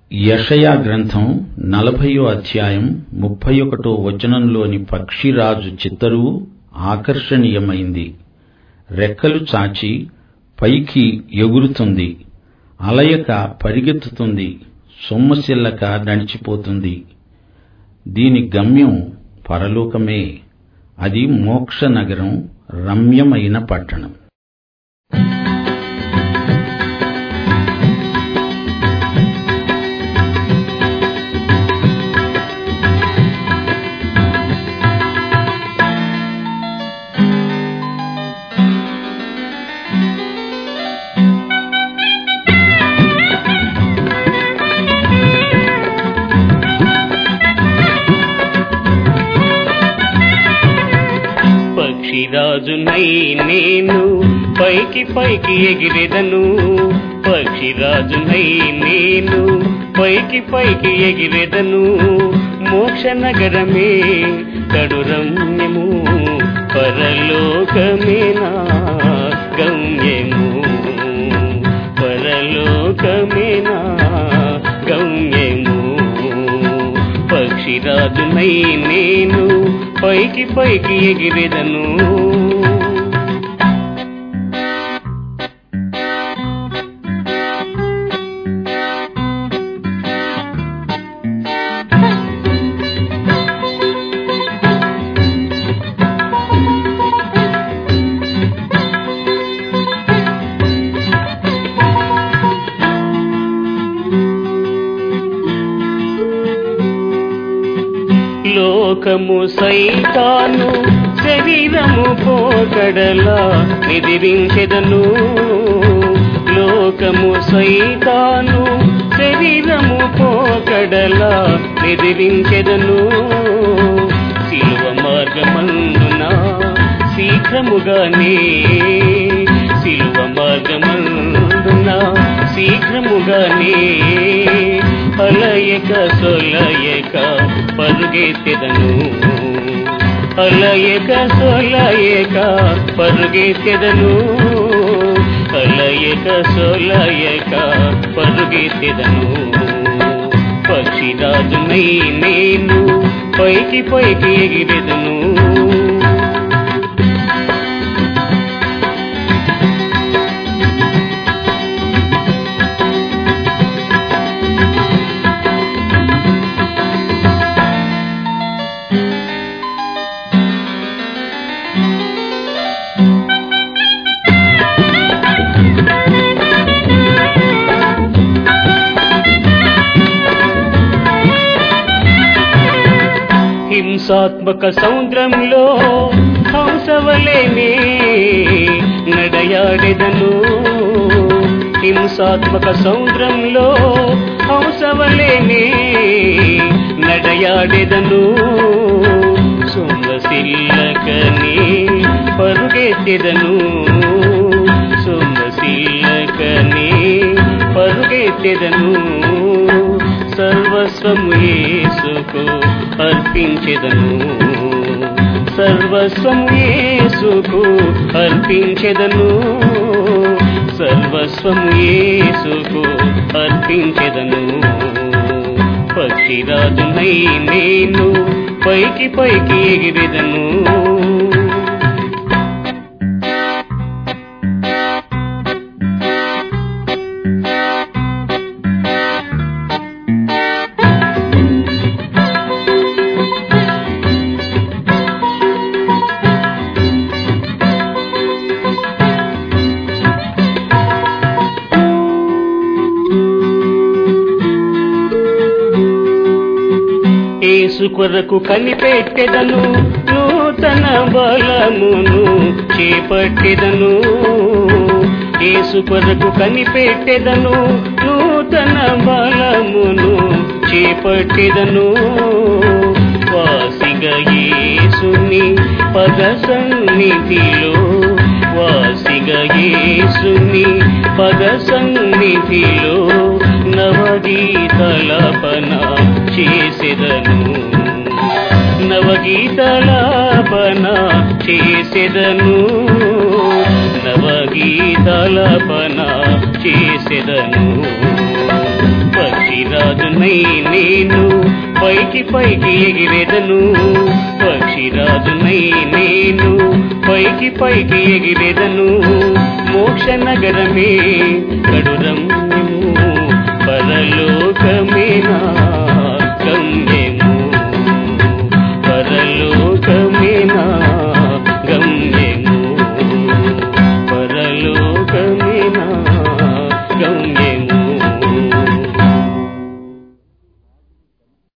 యెషయా గ్రంథం నలభైయో అధ్యాయం ముప్పై ఒకటో వచనంలోని పక్షిరాజు చిత్తరువు ఆకర్షణీయమైంది రెక్కలు చాచి పైకి ఎగురుతుంది అలయక పరిగెత్తుతుంది సొమ్మసిల్లక నడిచిపోతుంది దీని గమ్యం పరలోకమే అది మోక్ష నగరం రమ్యమైన పట్టణం పక్షిరాజునై నేను పైకి పైకి ఎగిరెదను పక్షిరాజునై నేను పైకి పైకి ఎగిరెదను మోక్ష నగరమే కడురమ్యము పరలోకమే నా గమ్యము పరలోకమే నా గమ్యము పక్షిరాజునై నేను పైకి పైకి ఎగిరెదను లోకము సైతాను శరీరము పోకడలా ఎదిరించెదను లోకము సైతాను శరీరము పోకడలా ఎదిరించెదను శిలువ మార్గమందున శీఘ్రముగానే శిలువ మార్గమందున శీఘ్రముగానే అలయక సొలయక పరుగెత్తెదను అలయక సొలయక పరుగెత్తెదను అలయక సొలయక పరుగెత్తెదను పక్షిరాజునై నేను పైకి పైకి ఎగిరెదను హింసాత్మక సముద్రంలో హంసవలేనే నడయాడెదను హింసాత్మక సముద్రంలో హంసవలేనే నడయాడెదను సొమ్మసిల్లకని పరుగెత్తెదను సొమ్మసిల్లకని పరుగెత్తెదను సర్వస్వము యేసుకు అర్పించెదను సర్వస్వము యేసుకు అర్పించెదను సర్వస్వము యేసుకు అర్పించెదను పక్షిరాజునై నేను పైకి పైకి ఎగిరెదను యేసు కొరకు కనిపెట్టెదను నూతన బలమును చేపట్టెదను యేసు కొరకు కనిపెట్టెదను నూతన బలమును చేపట్టెదను వాసిగా యేసుని పద సన్నిధిలో వాసిగా యేసుని పద సన్నిధిలో నవగీతలపన చేసెదను నవగీతలాపన చేసెదను నవగీతలాపన చేసెదను పక్షిరాజునై నేను పైకి పైకి ఎగిరెదను పక్షిరాజునై నేను పైకి పైకి ఎగిరెదను మోక్ష నగరమే కడురమ్మ